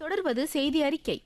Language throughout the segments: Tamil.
தொடர்வது செய்தி அறிக்கை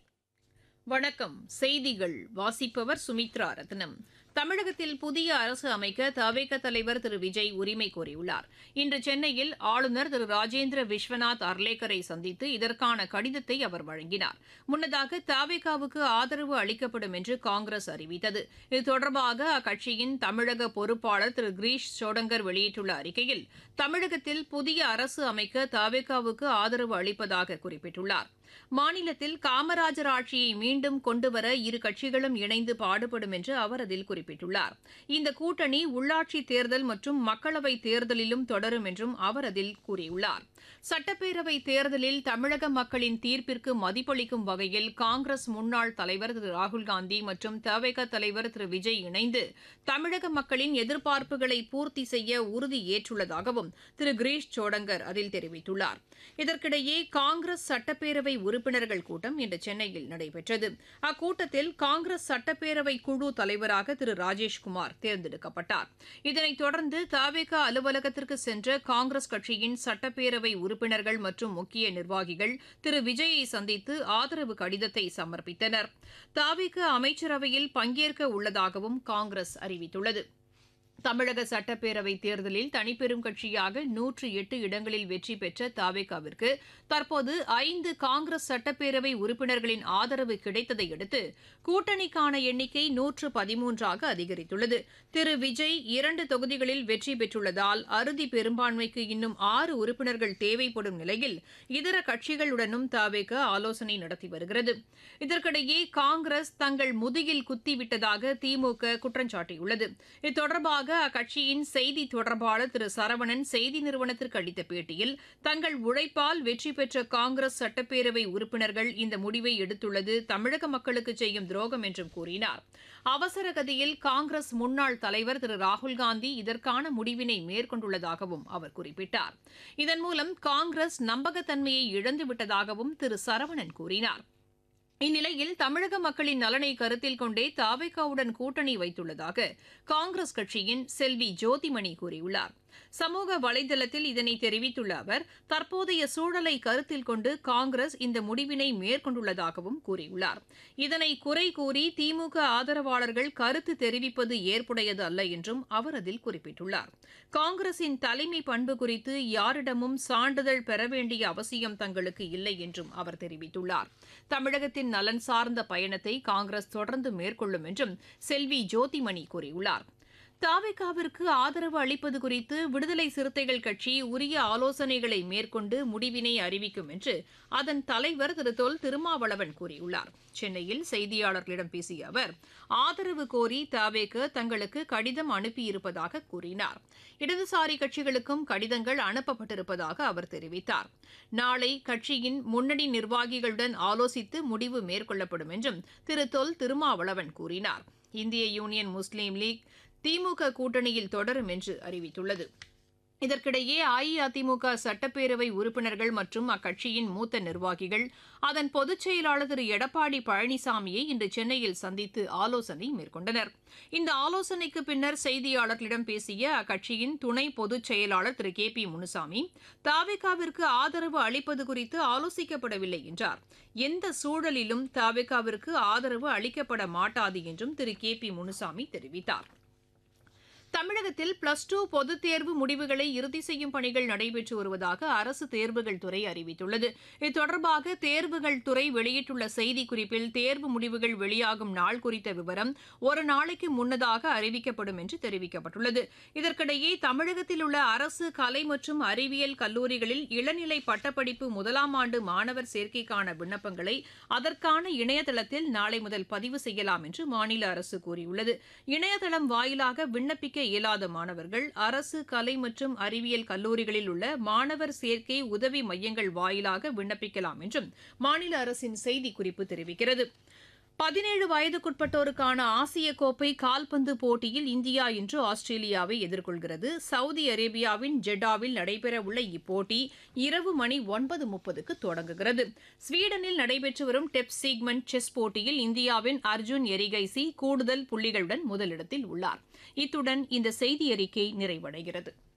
வணக்கம் செய்திகள் வாசிப்பவர் சுமித்ரா ரத்னம் தமிழகத்தில் புதிய அரசு அமைக்க தவேக தலைவர் திரு விஜய் உரிமை கோரியுள்ளார் இன்று சென்னையில் ஆளுநர் திரு ராஜேந்திர விஸ்வநாத் அர்லேக்கரை சந்தித்து இதற்கான கடிதத்தை அவர் வழங்கினார் முன்னதாக தவேகாவுக்கு ஆதரவு அளிக்கப்படும் என்று காங்கிரஸ் அறிவித்தது இது தொடர்பாக அக்கட்சியின் தமிழக பொறுப்பாளர் திரு கிரீஷ் சோடங்கர் வெளியிட்டுள்ள அறிக்கையில் தமிழகத்தில் புதிய அரசு அமைக்க தவேகாவுக்கு ஆதரவு அளிப்பதாக குறிப்பிட்டுள்ளார் மாநிலத்தில் காமராஜர் ஆட்சியை மீண்டும் கொண்டுவர இரு கட்சிகளும் இணைந்து பாடுபடும் என்று அவர் அதில் குறிப்பிட்டுள்ளார் இந்த கூட்டணி உள்ளாட்சி தேர்தல் மற்றும் மக்களவை தேர்தலிலும் தொடரும் என்றும் அவர் அதில் கூறியுள்ளார் சட்டப்பேரவை தேர்தலில் தமிழக மக்களின் தீர்ப்பிற்கு மதிப்பளிக்கும் வகையில் காங்கிரஸ் முன்னாள் தலைவர் திரு ராகுல்காந்தி மற்றும் தவேக தலைவர் திரு விஜய் இணைந்து தமிழக மக்களின் எதிர்பார்ப்புகளை பூர்த்தி செய்ய உறுதி ஏற்றுள்ளதாகவும் திரு கிரீஷ் சோடங்கர் அதில் தெரிவித்துள்ளார் இதற்கிடையே காங்கிரஸ் சட்டப்பேரவை உறுப்பினர்கள் கூட்டம் இன்று சென்னையில் நடைபெற்றது அக்கூட்டத்தில் காங்கிரஸ் சட்டப்பேரவை குழு தலைவராக திரு ராஜேஷ்குமார் தேர்ந்தெடுக்கப்பட்டார் இதனைத் தொடர்ந்து தவேக அலுவலகத்திற்கு சென்ற காங்கிரஸ் கட்சியின் சட்டப்பேரவை உறுப்பினர்கள் மற்றும் முக்கிய நிர்வாகிகள் திரு விஜயை சந்தித்து ஆதரவு கடிதத்தை சமர்ப்பித்தனர் தாவிக அமைச்சரவையில் பங்கேற்க உள்ளதாகவும் காங்கிரஸ் அறிவித்துள்ளது தமிழக சட்டப்பேரவை தேர்தலில் தனிப்பெரும் கட்சியாக நூற்று எட்டு இடங்களில் வெற்றி பெற்ற தாவேகாவிற்கு தற்போது ஐந்து காங்கிரஸ் சட்டப்பேரவை உறுப்பினர்களின் ஆதரவு கிடைத்ததை அடுத்து கூட்டணிக்கான எண்ணிக்கை நூற்று பதிமூன்றாக அதிகரித்துள்ளது திரு விஜய் இரண்டு தொகுதிகளில் வெற்றி பெற்றுள்ளதால் அறுதி பெரும்பான்மைக்கு இன்னும் ஆறு உறுப்பினர்கள் தேவைப்படும் நிலையில் இதர கட்சிகளுடனும் தாவேக ஆலோசனை நடத்தி வருகிறது இதற்கிடையே காங்கிரஸ் தங்கள் முதுகில் குத்திவிட்டதாக திமுக குற்றம் சாட்டியுள்ளது இது தொடர்பாக அக்கட்சியின் செய்தி தொடர்பாளர் திரு சரவணன் செய்தி நிறுவனத்திற்கு அளித்த பேட்டியில் தங்கள் உழைப்பால் வெற்றி பெற்ற காங்கிரஸ் சட்டப்பேரவை உறுப்பினர்கள் இந்த முடிவை எடுத்துள்ளது தமிழக மக்களுக்கு செய்யும் துரோகம் என்றும் கூறினார் அவசர கதியில் காங்கிரஸ் முன்னாள் தலைவர் திரு ராகுல்காந்தி இதற்கான முடிவினை மேற்கொண்டுள்ளதாகவும் அவர் குறிப்பிட்டார் இதன் மூலம் காங்கிரஸ் நம்பகத்தன்மையை இழந்துவிட்டதாகவும் திரு சரவணன் கூறினார் இந்நிலையில் தமிழக மக்களின் நலனை கருத்தில் கொண்டே தாவேகாவுடன் கூட்டணி வைத்துள்ளதாக காங்கிரஸ் கட்சியின் செல்வி ஜோதிமணி கூறியுள்ளார் சமூக வலைதளத்தில் இதனை தெரிவித்துள்ள அவர் தற்போதைய சூழலை கருத்தில் கொண்டு காங்கிரஸ் இந்த முடிவினை மேற்கொண்டுள்ளதாகவும் கூறியுள்ளார் இதனை குறை கூறி திமுக ஆதரவாளர்கள் கருத்து தெரிவிப்பது ஏற்புடையது அல்ல என்றும் அவர் அதில் குறிப்பிட்டுள்ளார் காங்கிரசின் தலைமை பண்பு குறித்து யாரிடமும் சான்றிதழ் பெற வேண்டிய அவசியம் தங்களுக்கு இல்லை என்றும் அவர் தெரிவித்துள்ளார் தமிழகத்தின் நலன் சார்ந்த பயணத்தை காங்கிரஸ் தொடர்ந்து மேற்கொள்ளும் என்றும் செல்வி ஜோதிமணி கூறியுள்ளார் தாவேகாவிற்கு ஆதரவு அளிப்பது குறித்து விடுதலை சிறுத்தைகள் கட்சி உரிய ஆலோசனைகளை மேற்கொண்டு முடிவினை அறிவிக்கும் என்று அதன் தலைவர் திரு தொல் திருமாவளவன் கூறியுள்ளார் சென்னையில் செய்தியாளர்களிடம் பேசிய அவர் ஆதரவு கோரி தாவேக தங்களுக்கு கடிதம் அனுப்பியிருப்பதாக கூறினார் இடதுசாரி கட்சிகளுக்கும் கடிதங்கள் அனுப்பப்பட்டிருப்பதாக அவர் தெரிவித்தார் நாளை கட்சியின் முன்னணி நிர்வாகிகளுடன் ஆலோசித்து முடிவு மேற்கொள்ளப்படும் என்றும் திரு தொல் திருமாவளவன் கூறினார் இந்திய யூனியன் முஸ்லீம் லீக் திமுக கூட்டணியில் தொடரும் என்று அறிவித்துள்ளது இதற்கிடையே அஇஅதிமுக சட்டப்பேரவை உறுப்பினர்கள் மற்றும் அக்கட்சியின் மூத்த நிர்வாகிகள் அதன் பொதுச் செயலாளர் திரு எடப்பாடி பழனிசாமியை இன்று சென்னையில் சந்தித்து ஆலோசனை மேற்கொண்டனர் இந்த ஆலோசனைக்கு பின்னர் செய்தியாளர்களிடம் பேசிய அக்கட்சியின் துணை பொதுச் செயலாளர் திரு கே பி முனுசாமி தாவிகாவிற்கு ஆதரவு அளிப்பது குறித்து ஆலோசிக்கப்படவில்லை என்றார் எந்த சூழலிலும் தாவிகாவிற்கு ஆதரவு அளிக்கப்பட மாட்டாது என்றும் திரு கே பி முனுசாமி தெரிவித்தார் தமிழகத்தில் பிளஸ் டூ பொதுத் தேர்வு முடிவுகளை இறுதி செய்யும் பணிகள் நடைபெற்று வருவதாக அரசு தேர்வுகள் துறை அறிவித்துள்ளது இது தொடர்பாக தேர்வுகள் துறை வெளியிட்டுள்ள செய்திக்குறிப்பில் தேர்வு முடிவுகள் வெளியாகும் நாள் குறித்த விவரம் ஒரு நாளைக்கு முன்னதாக அறிவிக்கப்படும் என்று தெரிவிக்கப்பட்டுள்ளது இதற்கிடையே தமிழகத்தில் உள்ள அரசு கலை மற்றும் அறிவியல் கல்லூரிகளில் இளநிலை பட்டப்படிப்பு முதலாம் ஆண்டு மாணவர் சேர்க்கைக்கான விண்ணப்பங்களை அதற்கான இணையதளத்தில் நாளை முதல் பதிவு செய்யலாம் என்று மாநில அரசு கூறியுள்ளது இணையதளம் வாயிலாக விண்ணப்பிக்க இயலாத மாணவர்கள் அரசு கலை மற்றும் அறிவியல் கல்லூரிகளில் உள்ள மாணவர் சேர்க்கை உதவி மையங்கள் வாயிலாக விண்ணப்பிக்கலாம் என்றும் மாநில அரசின் செய்திக்குறிப்பு தெரிவிக்கிறது பதினேழு வயதுக்குட்பட்டோருக்கான ஆசிய கோப்பை கால்பந்து போட்டியில் இந்தியா இன்று ஆஸ்திரேலியாவை எதிர்கொள்கிறது சவுதி அரேபியாவின் ஜெட்டாவில் நடைபெறவுள்ள இப்போட்டி இரவு மணி ஒன்பது முப்பதுக்கு தொடங்குகிறது ஸ்வீடனில் நடைபெற்று வரும் டெப் சீக்மெண்ட் செஸ் போட்டியில் இந்தியாவின் அர்ஜுன் எரிகைசி கூடுதல் புள்ளிகளுடன் முதலிடத்தில் உள்ளார் இத்துடன் இந்த செய்தி அறிக்கை நிறைவடைகிறது